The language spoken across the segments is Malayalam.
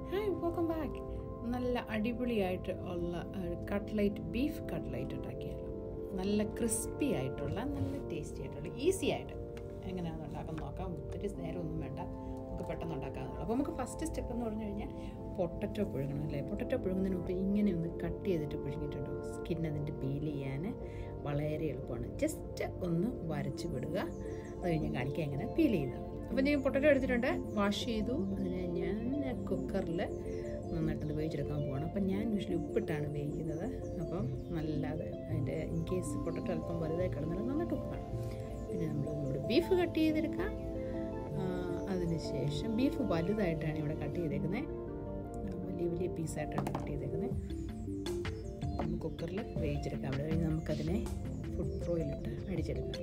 ഹായ് വെൽക്കം ബാക്ക് നല്ല അടിപൊളിയായിട്ട് ഉള്ള കട്ട്ലൈറ്റ് ബീഫ് കട്ട്ലൈറ്റ് ഉണ്ടാക്കിയാലോ നല്ല ക്രിസ്പി ആയിട്ടുള്ള നല്ല ടേസ്റ്റി ആയിട്ടുള്ള ഈസി ആയിട്ട് എങ്ങനെയാണ് ഉണ്ടാക്കാൻ നോക്കാം ഒത്തിരി നേരമൊന്നും വേണ്ട നമുക്ക് പെട്ടെന്ന് ഉണ്ടാക്കാവുന്നുള്ളൂ അപ്പോൾ നമുക്ക് ഫസ്റ്റ് സ്റ്റെപ്പ് എന്ന് പറഞ്ഞു കഴിഞ്ഞാൽ പൊട്ടറ്റോ പുഴുങ്ങണം അല്ലേ പൊട്ടറ്റോ പുഴുങ്ങുന്നതിന് മുമ്പ് ഇങ്ങനെ ഒന്ന് കട്ട് ചെയ്തിട്ട് പുഴുങ്ങിയിട്ടുണ്ടോ സ്കിൻ അതിൻ്റെ പീൽ ചെയ്യാൻ വളരെ എളുപ്പമാണ് ജസ്റ്റ് ഒന്ന് വരച്ച് വിടുക അത് കഴിഞ്ഞ് കാണിക്കാം എങ്ങനെ പീൽ ചെയ്യുന്നത് അപ്പോൾ ഞാൻ പൊട്ടറ്റോ എടുത്തിട്ടുണ്ട് വാഷ് ചെയ്തു അതിന് ഞാൻ കുക്കറിൽ നന്നായിട്ടത് വേവിച്ചെടുക്കാൻ പോകണം അപ്പം ഞാൻ യൂഷ്വലി ഉപ്പിട്ടാണ് വേവിക്കുന്നത് അപ്പം നല്ലത് അതിൻ്റെ ഇൻ കേസ് പൊട്ടറ്റോ അല്പം വലുതായി കിടന്നാൽ നന്നായിട്ട് ഉപ്പ് വേണം പിന്നെ നമ്മൾ നമ്മുടെ ബീഫ് കട്ട് ചെയ്തെടുക്കാം അതിന് ശേഷം ബീഫ് വലുതായിട്ടാണ് ഇവിടെ കട്ട് ചെയ്തേക്കുന്നത് വലിയ വലിയ പീസായിട്ടാണ് കട്ട് ചെയ്തേക്കുന്നത് നമുക്ക് കുക്കറിൽ വേവിച്ചെടുക്കാം അവിടെ കഴിഞ്ഞ് നമുക്കതിനെ ഫുഡ് പ്രോയിലിട്ട് അടിച്ചെടുക്കാം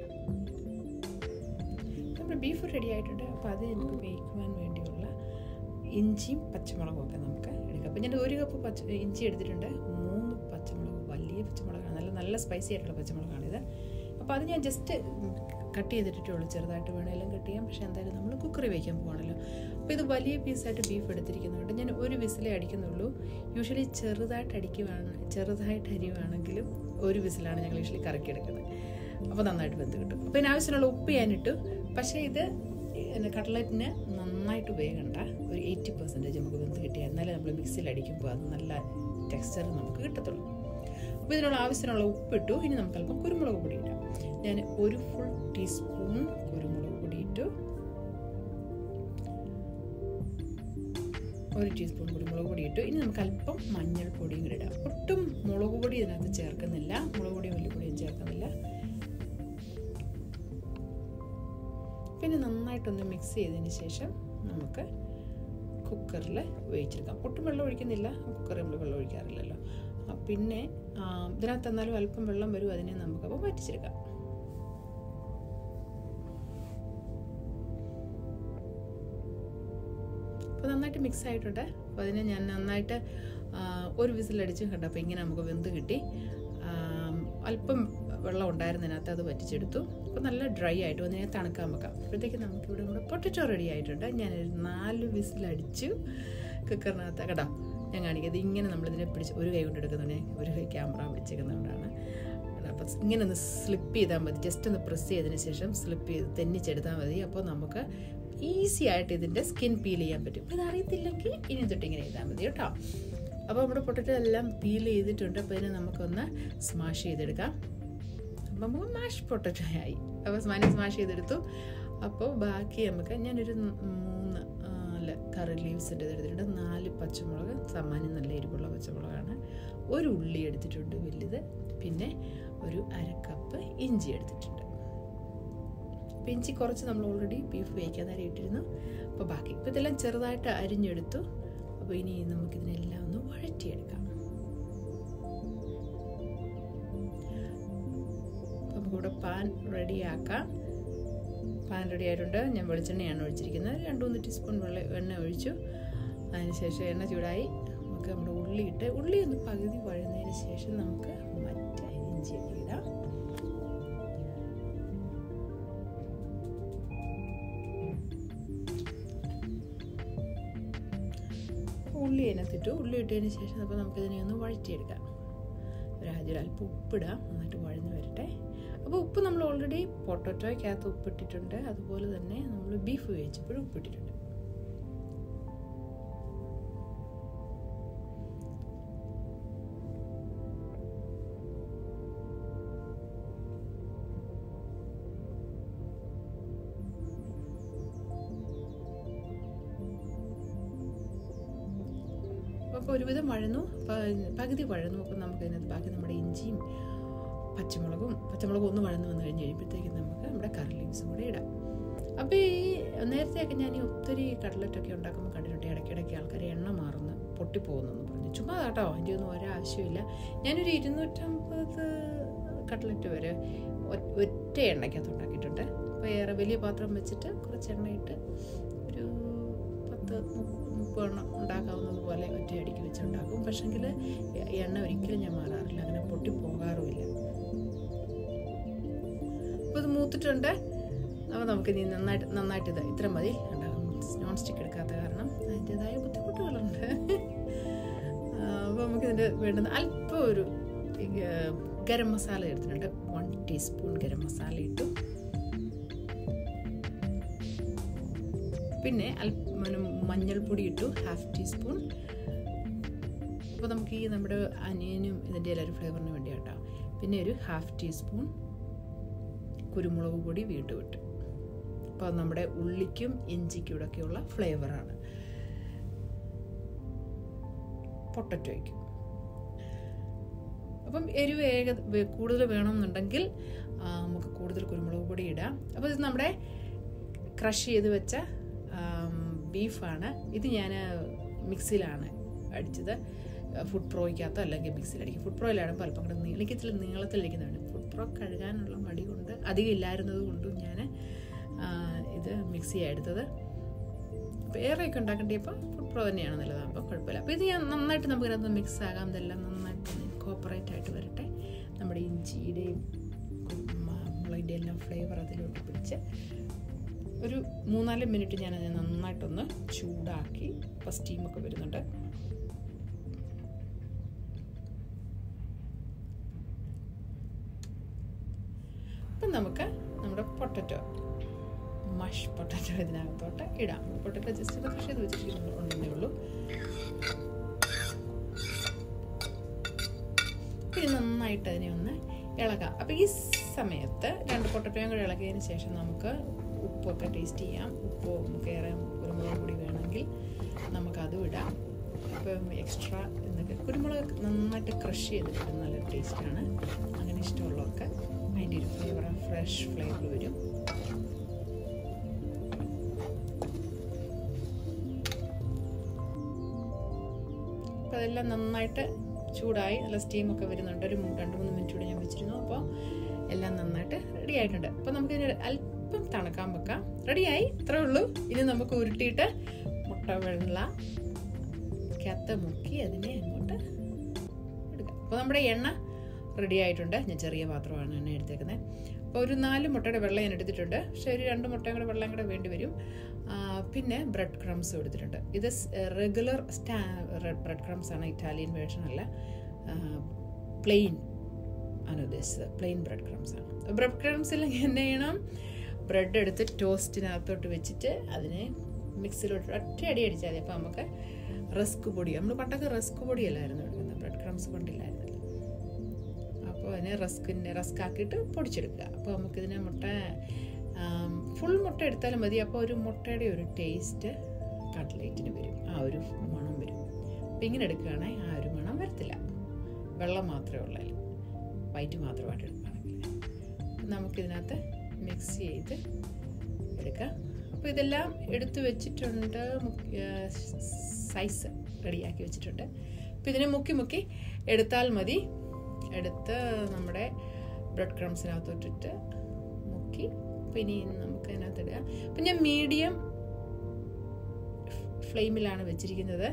നമ്മുടെ ബീഫ് റെഡി ആയിട്ടുണ്ട് അപ്പോൾ അത് നമുക്ക് വേവിക്കുവാൻ വേണ്ടിയുള്ള ഇഞ്ചിയും പച്ചമുളകും ഒക്കെ നമുക്ക് എടുക്കാം അപ്പോൾ ഞാൻ ഒരു കപ്പ് പച്ച ഇഞ്ചി എടുത്തിട്ടുണ്ട് മൂന്ന് പച്ചമുളക് വലിയ പച്ചമുളകാണ് നല്ല നല്ല സ്പൈസി ആയിട്ടുള്ള പച്ചമുളകാണിത് അപ്പോൾ അത് ഞാൻ ജസ്റ്റ് കട്ട് ചെയ്തിട്ടുള്ളൂ ചെറുതായിട്ട് വേണമെങ്കിലും കട്ട് ചെയ്യാം പക്ഷേ എന്തായാലും നമ്മൾ കുക്കറി വയ്ക്കാൻ പോകണമല്ലോ അപ്പോൾ ഇത് വലിയ പീസായിട്ട് ബീഫ് എടുത്തിരിക്കുന്നതുകൊണ്ട് ഞാൻ ഒരു വിസിലേ അടിക്കുന്നുള്ളൂ യൂഷ്വലി ചെറുതായിട്ട് അടിക്കുവാണ് ചെറുതായിട്ട് അരിവാണെങ്കിലും ഒരു വിസിലാണ് ഞങ്ങൾ യൂഷ്വലി കറക്കി എടുക്കുന്നത് അപ്പോൾ നന്നായിട്ട് വെന്ത് കിട്ടും അപ്പോൾ ഇതിന് ആവശ്യമുള്ള ഉപ്പ് ഞാനിട്ടു പക്ഷേ ഇത് കട്ട്ലറ്റിന് നന്നായിട്ട് വേകണ്ട ഒരു എയ്റ്റി പെർസെൻറ്റേജ് നമുക്ക് വെന്ത് കിട്ടിയാൽ എന്നാലേ നമ്മൾ മിക്സിയിൽ അടിക്കുമ്പോൾ അത് നല്ല ടെക്സ്ചർ നമുക്ക് കിട്ടത്തുള്ളൂ അപ്പോൾ ഇതിനുള്ള ആവശ്യത്തിനുള്ള ഉപ്പിട്ടു ഇനി നമുക്ക് അല്പം കുരുമുളക് പൊടി ഇടാം ഞാൻ ഒരു ഫുൾ ടീസ്പൂൺ കുരുമുളക് പൊടി ഇട്ടു ഒരു ടീസ്പൂൺ കുരുമുളക് പൊടി ഇട്ടു ഇനി നമുക്ക് അല്പം മഞ്ഞൾപ്പൊടിയും കൂടി ഇടാം ഒട്ടും മുളക് പൊടി ഇതിനകത്ത് ചേർക്കുന്നില്ല മുളക് പൊടിയും മല്ലിപ്പൊടിയും ചേർക്കുന്നില്ല പിന്നെ നന്നായിട്ടൊന്ന് മിക്സ് ചെയ്തതിന് ശേഷം നമുക്ക് കുക്കറിൽ വേവിച്ചെടുക്കാം ഒട്ടും വെള്ളം ഒഴിക്കുന്നില്ല കുക്കറിൽ നമ്മൾ വെള്ളം ഒഴിക്കാറില്ലല്ലോ പിന്നെ ഇതിനകത്ത് എന്നാലും അല്പം വെള്ളം വരും അതിനെ നമുക്കപ്പോൾ വറ്റിച്ചെടുക്കാം അപ്പോൾ നന്നായിട്ട് മിക്സ് ആയിട്ടുണ്ട് അപ്പോൾ അതിനെ ഞാൻ നന്നായിട്ട് ഒരു വിസിലടിച്ചും കണ്ടു അപ്പോൾ ഇങ്ങനെ നമുക്ക് വെന്ത് കിട്ടി അല്പം വെള്ളം ഉണ്ടായിരുന്നതിനകത്ത് അത് വറ്റിച്ചെടുത്തു അപ്പോൾ നല്ല ഡ്രൈ ആയിട്ട് ഒന്നിനെ തണുക്കാൻ വെക്കാം അപ്പോഴത്തേക്ക് നമുക്കിവിടെ നമ്മുടെ പൊട്ടറ്റോ റെഡി ആയിട്ടുണ്ട് ഞാനൊരു നാല് വിസിലടിച്ചു കുക്കറിനകത്ത് കേട്ടോ ഞാൻ കാണിക്കുന്നത് ഇങ്ങനെ നമ്മളിതിനെ പിടിച്ച് ഒരു കൈ കൊണ്ട് എടുക്കുന്നുണ്ട് ഒരു കൈ ക്യാമറ പിടിച്ചേക്കുന്നതുകൊണ്ടാണ് അപ്പം ഇങ്ങനെ ഒന്ന് സ്ലിപ്പ് ചെയ്താൽ മതി ജസ്റ്റ് ഒന്ന് പ്രസ് ചെയ്തതിന് ശേഷം സ്ലിപ്പ് ചെയ്ത് തെന്നിച്ചെടുത്താൽ മതി അപ്പോൾ നമുക്ക് ഈസി ആയിട്ട് ഇതിൻ്റെ സ്കിൻ പീൽ ചെയ്യാൻ പറ്റും ഇത് അറിയത്തില്ലെങ്കിൽ ഇനി തൊട്ട് ഇങ്ങനെ ചെയ്താൽ മതി കേട്ടോ അപ്പോൾ നമ്മുടെ പൊട്ടറ്റോ എല്ലാം പീൽ ചെയ്തിട്ടുണ്ട് അപ്പോൾ ഇതിനെ നമുക്കൊന്ന് സ്മാഷ് ചെയ്തെടുക്കാം അപ്പം നമുക്ക് മാഷ് പൊട്ടറ്റോ ആയി അപ്പോൾ സ്മാനി സ്മാഷ് ചെയ്തെടുത്തു അപ്പോൾ ബാക്കി നമുക്ക് ഞാനൊരു മൂന്ന് അല്ല കറി ലീവ്സിൻ്റെ എടുത്തിട്ടുണ്ട് നാല് പച്ചമുളക് സാമാന്യം നല്ല എരിവുള്ള പച്ചമുളകാണ് ഒരു ഉള്ളി എടുത്തിട്ടുണ്ട് വലുത് പിന്നെ ഒരു അര കപ്പ് ഇഞ്ചി എടുത്തിട്ടുണ്ട് അപ്പോൾ ഇഞ്ചി കുറച്ച് നമ്മൾ ഓൾറെഡി ബീഫ് വേവിക്കാൻ നേരം ഇട്ടിരുന്നു അപ്പോൾ ബാക്കി ഇപ്പോൾ ഇതെല്ലാം ചെറുതായിട്ട് അരിഞ്ഞെടുത്തു അപ്പോൾ ഇനി നമുക്കിതിനെല്ലാം ഒന്ന് വഴറ്റിയെടുക്കാം നമുക്കിവിടെ പാൻ റെഡിയാക്കാം പാൻ റെഡി ആയിട്ടുണ്ട് ഞാൻ വെളിച്ചെണ്ണയാണ് ഒഴിച്ചിരിക്കുന്നത് രണ്ട് മൂന്ന് ടീസ്പൂൺ വെള്ള എണ്ണ ഒഴിച്ചു അതിനുശേഷം എണ്ണ ചൂടായി നമുക്ക് നമ്മുടെ ഉള്ളി ഇട്ട് ഉള്ളി ഒന്ന് പകുതി വഴുന്നതിന് ശേഷം നമുക്ക് മറ്റേ ഇഞ്ചി ഇടാം ഉള്ളി അതിനകത്തിട്ടു ഉള്ളി ഇട്ടതിന് ശേഷം അപ്പോൾ നമുക്കിതിനെ ഒന്ന് വഴറ്റിയെടുക്കാം ഒരു ആദ്യം അല്പം ഉപ്പിടാം എന്നിട്ട് വഴന്ന് വരട്ടെ അപ്പോൾ ഉപ്പ് നമ്മൾ ഓൾറെഡി പൊട്ടറ്റോയ്ക്കകത്ത് ഉപ്പിട്ടിട്ടുണ്ട് അതുപോലെ തന്നെ നമ്മൾ ബീഫ് വേവിച്ചപ്പോഴും ഉപ്പിട്ടിട്ടുണ്ട് അപ്പോൾ ഒരുവിധം വഴന്നു പകുതി വഴന്നു അപ്പോൾ നമുക്ക് ഇതിനകത്ത് ബാക്കി നമ്മുടെ ഇഞ്ചിയും പച്ചമുളകും പച്ചമുളകും ഒന്ന് വഴന്നു വന്നു കഴിഞ്ഞ് കഴിയുമ്പോഴത്തേക്കും നമുക്ക് നമ്മുടെ കറി ലീവ്സും കൂടെ ഇടാം അപ്പോൾ ഈ നേരത്തെയൊക്കെ ഞാൻ ഈ ഒത്തിരി കട്ട്ലറ്റൊക്കെ ഉണ്ടാക്കുമ്പോൾ കണ്ടിട്ടുണ്ട് ഇടയ്ക്കിടയ്ക്ക് ആൾക്കാർ എണ്ണ മാറുന്നു പൊട്ടിപ്പോകുന്നെന്ന് പറഞ്ഞു ചുമ്മാ കേട്ടോ അതിൻ്റെ ഒന്നും ഒരാവശ്യമില്ല ഞാനൊരു ഇരുന്നൂറ്റമ്പത് കട്ട്ലറ്റ് വരെ ഒറ്റ എണ്ണയ്ക്കകത്ത് ഉണ്ടാക്കിയിട്ടുണ്ട് അപ്പോൾ ഏറെ വലിയ പാത്രം വെച്ചിട്ട് കുറച്ച് എണ്ണയിട്ട് ഒരു പത്ത് മുപ്പത് എണ്ണം ഉണ്ടാക്കാവുന്നത് പോലെ ഒറ്റയടിക്ക് വെച്ചുണ്ടാക്കും പക്ഷെങ്കിൽ എണ്ണ ഒരിക്കലും ഞാൻ മാറാറില്ല അങ്ങനെ പൊട്ടിപ്പോകാറുമില്ല അപ്പോൾ ഇത് മൂത്തിട്ടുണ്ട് അപ്പോൾ നമുക്ക് ഇനി നന്നായിട്ട് നന്നായിട്ട് ഇത് ഇത്ര മതി നോൺ സ്റ്റിക്ക് എടുക്കാത്ത കാരണം അതിൻ്റെതായ ബുദ്ധിമുട്ടുകളുണ്ട് അതിന് വേണ്ടുന്ന അല്പം ഒരു ഏർ, ഗരം മസാല ചേർത്തിട്ടുണ്ട് വൺ ടീസ്പൂൺ ഗരം മസാല ഇട്ടു പിന്നെ അല്പം മഞ്ഞൾപ്പൊടി ഇട്ടു ഹാഫ് ടീസ്പൂൺ അപ്പോൾ നമുക്ക് ഈ നമ്മുടെ അനിയനും ഇതിൻ്റെ എല്ലാവരും ഫ്ലേവറിന് വേണ്ടി കേട്ടോ പിന്നെ ഒരു ഹാഫ് ടീസ്പൂൺ കുരുമുളക് പൊടി വീണ്ടും ഇട്ടു അപ്പോൾ അത് നമ്മുടെ ഉള്ളിക്കും ഇഞ്ചിക്കും ഇടയ്ക്കുള്ള ഫ്ലേവറാണ് പൊട്ടറ്റോയ്ക്കും അപ്പം എരിവ് ഏക വേ- കൂടുതൽ വേണമെന്നുണ്ടെങ്കിൽ ആ, നമുക്ക് കൂടുതൽ കുരുമുളക് പൊടി ഇടാം അപ്പോൾ ഇത് നമ്മുടെ ക്രഷ് ചെയ്ത് വെച്ച ആം, ബീഫാണ് ഇത് ഞാൻ മിക്സിയിലാണ് അടിച്ചത് ഫുഡ് പ്രോയ്ക്കകത്തോ അല്ലെങ്കിൽ മിക്സിയിലടിക്കും ഫുഡ് പ്രോയിലാണ് അല്പം കൂടെ നീ- എനിക്ക് ഇത്തിരി നീളത്തിലടിക്കുന്നുണ്ട് ഫുഡ് പ്രോ കഴുകാനുള്ള മടി കൊണ്ട് അധികം ഇല്ലായിരുന്നത് കൊണ്ടും ഞാൻ ഇത് മിക്സിയാണ് എടുത്തത് വേറെയൊക്കെ ഉണ്ടാക്കേണ്ടിയപ്പോൾ ഫുഡ് പ്രോ തന്നെയാണ് നല്ലതാകുമ്പോൾ കുഴപ്പമില്ല അപ്പോൾ ഇത് ഞാൻ നന്നായിട്ട് നമുക്ക് ഇതിനകത്ത് മിക്സ് ആകാം ഇതെല്ലാം നന്നായിട്ട് കോപ്പറേറ്റ് ആയിട്ട് വരട്ടെ നമ്മുടെ ഇഞ്ചിയുടെയും മുളകിൻ്റെ എല്ലാം ഫ്ലേവർ അതിലോട്ട് പിടിച്ച് ഒരു മൂന്നാല് മിനിറ്റ് ഞാൻ അതിനെ നന്നായിട്ടൊന്ന് ചൂടാക്കി ഇപ്പോൾ സ്റ്റീമൊക്കെ വരുന്നുണ്ട് അപ്പം നമുക്ക് നമ്മുടെ പൊട്ടറ്റോ മഷ് പൊട്ടറ്റോ ഇതിനകത്തോട്ട് ഇടാം പൊട്ടറ്റോ ജസ്റ്റ് ഒന്ന് കൃഷി ചെയ്ത് വെച്ചിട്ടുണ്ടെന്നേ ഉള്ളൂ പിന്നെ നന്നായിട്ട് അതിനെ ഒന്ന് ഇളകാം അപ്പോൾ ഈ സമയത്ത് രണ്ട് പൊട്ടറ്റോയും കൂടെ ഇളകിയതിന് ശേഷം നമുക്ക് ഉപ്പൊക്കെ ടേസ്റ്റ് ചെയ്യാം ഉപ്പ് നമുക്ക് ഏറെ കുരുമുളക് പൊടി വേണമെങ്കിൽ നമുക്കതും ഇടാം അപ്പം എക്സ്ട്രാ എന്നൊക്കെ കുരുമുളക് നന്നായിട്ട് ക്രഷ് ചെയ്തിട്ട് നല്ല ടേസ്റ്റാണ് അങ്ങനെ ഇഷ്ടമുള്ളവർക്ക് അതിൻ്റെ ഒരു ഫ്ലേവർ ഫ്രഷ് ഫ്ലേവർ വരും അപ്പോൾ അതെല്ലാം നന്നായിട്ട് ചൂടായി നല്ല സ്റ്റീമൊക്കെ വരുന്നുണ്ട് ഒരു മൂ- രണ്ട് മൂന്ന് മിനിറ്റ് കൂടി ഞാൻ വെച്ചിരുന്നു അപ്പോൾ എല്ലാം നന്നായിട്ട് റെഡി ആയിട്ടുണ്ട് അപ്പോൾ നമുക്ക് ഇതിന് അല്പം തണുക്കാൻ വെക്കാം റെഡിയായി ഇത്രേ ഉള്ളൂ ഇനി നമുക്ക് ഉരുട്ടിയിട്ട് മുട്ട വെള്ള കത്ത് മുക്കി അതിനെ അങ്ങോട്ട് എടുക്കാം അപ്പോൾ നമ്മുടെ എണ്ണ റെഡി ആയിട്ടുണ്ട് ഞാൻ ചെറിയ പാത്രമാണ് എണ്ണ എടുത്തേക്കുന്നത് അപ്പോൾ ഒരു നാല് മുട്ടയുടെ വെള്ളം ഞാൻ എടുത്തിട്ടുണ്ട് പക്ഷേ ഒരു രണ്ട് മുട്ടയും കൂടെ വെള്ളം കൂടെ വേണ്ടി വരും ആ, പിന്നെ ബ്രെഡ് ക്രംസും എടുത്തിട്ടുണ്ട് ഇത് റെഗുലർ സ്റ്റാ ബ്രെഡ് ക്രംസ് ആണ് ഇറ്റാലിയൻ വേർഷൻ അല്ല പ്ലെയിൻ ആണ് ഉദ്ദേശിച്ചത് പ്ലെയിൻ ബ്രെഡ് ക്രംസ് ആണ് ബ്രെഡ് ക്രംസിൽ എന്നെ ചെയ്യണം ബ്രെഡ് എടുത്ത് ടോസ്റ്റിനകത്തോട്ട് വെച്ചിട്ട് അതിനെ മിക്സിലോട്ട് ഒറ്റ അടി അടിച്ചാൽ മതി അപ്പോൾ നമുക്ക് റസ്ക് പൊടി നമ്മൾ പണ്ടൊക്കെ റസ്ക് പൊടിയല്ലായിരുന്നു എടുക്കുന്നത് ബ്രെഡ് ക്രംസ് കൊണ്ടില്ലായിരുന്നല്ലോ അപ്പോൾ അതിനെ റസ്കിൻ്റെ റസ്ക് ആക്കിയിട്ട് പൊടിച്ചെടുക്കുക അപ്പോൾ നമുക്കിതിനെ മുട്ട ഫുൾ മുട്ട എടുത്താലും മതി അപ്പോൾ ഒരു മുട്ടയുടെ ഒരു ടേസ്റ്റ് കട്ട്ലേറ്റിന് വരും ആ ഒരു മണം വരും അപ്പം ഇങ്ങനെ എടുക്കുകയാണെങ്കിൽ ആ ഒരു മണം വരത്തില്ല വെള്ളം മാത്രമേ ഉള്ളൂ വൈറ്റ് മാത്രമായിട്ട് എടുക്കുകയാണെങ്കിൽ നമുക്കിതിനകത്ത് മിക്സ് ചെയ്ത് എടുക്കാം അപ്പോൾ ഇതെല്ലാം എടുത്തു വെച്ചിട്ടുണ്ട് സൈസ് റെഡിയാക്കി വെച്ചിട്ടുണ്ട് അപ്പോൾ ഇതിനെ മുക്കി മുക്കി എടുത്താൽ മതി എടുത്ത് നമ്മുടെ ബ്രെഡ് ക്രംസിനകത്തോട്ടിട്ട് മുക്കി അപ്പോൾ ഇനി നമുക്ക് അതിനകത്ത് ഇടുക അപ്പം ഞാൻ മീഡിയം ഫ്ലെയിമിലാണ് വെച്ചിരിക്കുന്നത്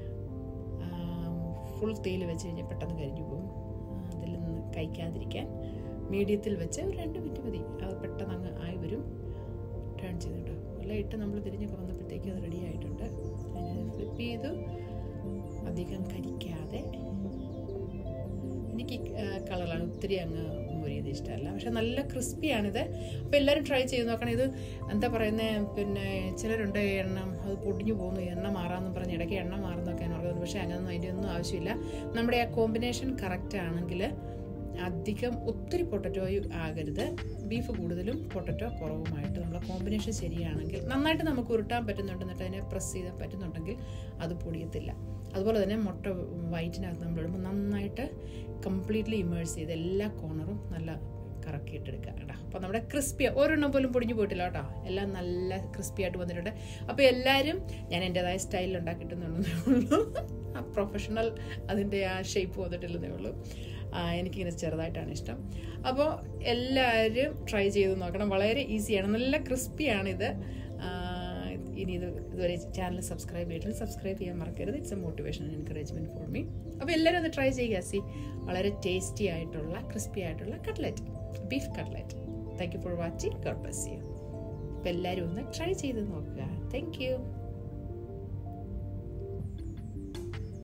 ഫുൾ തീയിൽ വെച്ച് കഴിഞ്ഞാൽ പെട്ടെന്ന് കരിഞ്ഞു പോകും അതിൽ നിന്ന് കഴിക്കാതിരിക്കാൻ മീഡിയത്തിൽ വെച്ച് ഒരു രണ്ട് മിനിറ്റ് മതി അത് പെട്ടെന്ന് അങ്ങ് ആയി വരും ടേൺ ചെയ്തിട്ട് എല്ലാം ഇട്ട് നമ്മൾ തിരിഞ്ഞൊക്കെ വന്നപ്പോഴത്തേക്ക് അത് റെഡി ആയിട്ടുണ്ട് അതിനെ ഫ്ലിപ്പ് ചെയ്തു അധികം കരിക്കാതെ എനിക്ക് കളറാണ് ഒത്തിരി അങ്ങ് മൊരിയത് ഇഷ്ടമല്ല പക്ഷെ നല്ല ക്രിസ്പിയാണിത് അപ്പോൾ എല്ലാവരും ട്രൈ ചെയ്ത് നോക്കണം ഇത് എന്താ പറയുന്നത് പിന്നെ ചിലരുണ്ട് എണ്ണ അത് പൊടിഞ്ഞു പോകുന്നു എണ്ണ മാറാമെന്ന് പറഞ്ഞ് ഇടയ്ക്ക് എണ്ണ മാറുന്നൊക്കെ ഞാൻ ഓർക്കുന്നത് പക്ഷേ അങ്ങനെയൊന്നും അതിൻ്റെ ഒന്നും ആവശ്യമില്ല നമ്മുടെ ആ കോമ്പിനേഷൻ കറക്റ്റ് ആണെങ്കിൽ അധികം ഒത്തിരി പൊട്ടറ്റോയും ആകരുത് ബീഫ് കൂടുതലും പൊട്ടറ്റോ കുറവുമായിട്ട് നമ്മളെ കോമ്പിനേഷൻ ശരിയാണെങ്കിൽ നന്നായിട്ട് നമുക്ക് ഉരുട്ടാൻ പറ്റുന്നുണ്ട് എന്നിട്ട് അതിനെ പ്രസ് ചെയ്താൽ പറ്റുന്നുണ്ടെങ്കിൽ അത് പൊടിയത്തില്ല അതുപോലെ തന്നെ മുട്ട വൈറ്റിനകത്ത് നമ്മൾ ഇടുമ്പോൾ നന്നായിട്ട് കംപ്ലീറ്റ്ലി ഇമേഴ്സ് ചെയ്ത് എല്ലാ കോർണറും നല്ല കറക്കിയിട്ടെടുക്കുക കേട്ടോ അപ്പോൾ നമ്മുടെ ക്രിസ്പി ഒരെണ്ണം പോലും പൊടിഞ്ഞു പോയിട്ടില്ല കേട്ടോ എല്ലാം നല്ല ക്രിസ്പി ആയിട്ട് വന്നിട്ടുണ്ട് അപ്പോൾ എല്ലാവരും ഞാൻ എൻ്റെതായ സ്റ്റൈലിൽ ഉണ്ടാക്കിയിട്ടുണ്ടെന്നേ ഉള്ളൂ ആ പ്രൊഫഷണൽ അതിൻ്റെ ആ ഷേപ്പ് വന്നിട്ടില്ലെന്നേ ഉള്ളൂ എനിക്കിങ്ങനെ ചെറുതായിട്ടാണ് ഇഷ്ടം അപ്പോൾ എല്ലാവരും ട്രൈ ചെയ്ത് നോക്കണം വളരെ ഈസിയാണ് നല്ല ക്രിസ്പിയാണിത് ഇനി ഇത് ഇതുവരെ ചാനൽ സബ്സ്ക്രൈബ് ചെയ്തിട്ട് സബ്സ്ക്രൈബ് ചെയ്യാൻ മറക്കരുത് it's a motivation encouragement for me അപ്പോൾ എല്ലാവരും ഒന്ന് ട്രൈ ചെയ്യുക സി വളരെ ടേസ്റ്റി ആയിട്ടുള്ള ക്രിസ്പി ആയിട്ടുള്ള cutlet beef cutlet thank you for watching God bless you അപ്പോൾ എല്ലാവരും ഒന്ന് ട്രൈ ചെയ്ത് നോക്കുക താങ്ക് യു